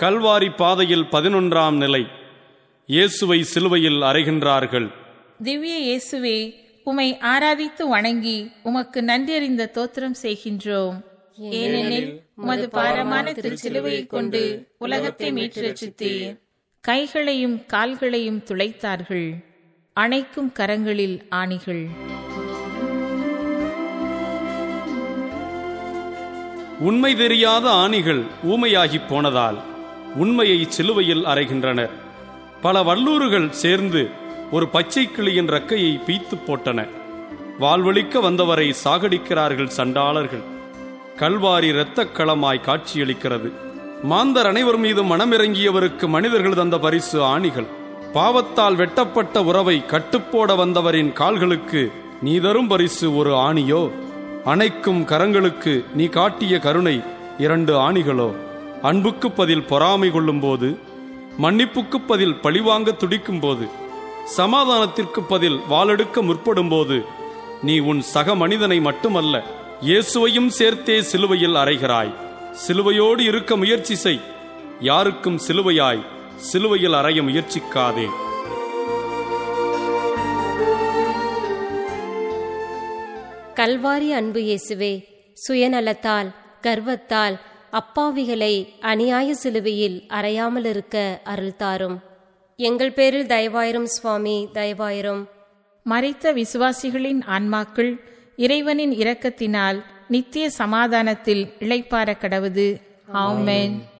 கல்வாரி பாதையில் பதினொன்றாம் நிலை இயேசுவை சிலுவையில் அறைகின்றார்கள் திவ்ய இயேசுவே உமை ஆராதித்து வணங்கி உமக்கு நன்றியறிந்த தோத்திரம் செய்கின்றோம் ஏனெனில் உமது பாரமான திருச்சிலுவையைக் கொண்டு உலகத்தை மீட்டு ரட்சித்தீர் கைகளையும் கால்களையும் துளைத்தார்கள் அணைக்கும் கரங்களில் ஆணிகள் உண்மை தெரியாத ஆணிகள் ஊமையாகிப் போனதால் உண்மையை சிலுவையில் அறைகின்றனர் பல வல்லூறுகள் சேர்ந்து ஒரு பச்சை கிளியின் ரக்கையை பீத்து போட்டன வாழ்வழிக்க வந்தவரை சாகடிக்கிறார்கள் சண்டாளர்கள் கல்வாரி இரத்தக் களமாய் காட்சியளிக்கிறது மாந்தர் அனைவர் மீது மனமிறங்கியவருக்கு மனிதர்கள் தந்த பரிசு ஆணிகள் பாவத்தால் வெட்டப்பட்ட உறவை கட்டுப்போட வந்தவரின் கால்களுக்கு நீ தரும் பரிசு ஒரு ஆணியோ அணைக்கும் கரங்களுக்கு நீ காட்டிய கருணை இரண்டு ஆணிகளோ அன்புக்கு பதில் பொறாமை கொள்ளும்போது மன்னிப்புக்கு பதில் பழிவாங்க துடிக்கும் போது சமாதானத்திற்கு பதில் வாளெடுக்க முற்படும்போது நீ உன் சக மனிதனை மட்டுமல்ல இயேசுவையும் சேர்த்தே சிலுவையில் அறைகிறாய் சிலுவையோடு இருக்க முயற்சி செய் யாருக்கும் சிலுவையாய் சிலுவையில் அறைய முயற்சிக்காதே கல்வாரி அன்பு இயேசுவே சுயநலத்தால் கர்வத்தால் அப்பாவிகளை அநியாய சிலுவையில் அறையாமல் இருக்க அருள் தாரும் எங்கள் பேரில் தயவாயிரும் சுவாமி தயவாயிரும் மறைத்த விசுவாசிகளின் ஆன்மாக்கள் இறைவனின் இரக்கத்தினால் நித்திய சமாதானத்தில் இளைப்பார கடவுது ஆமென்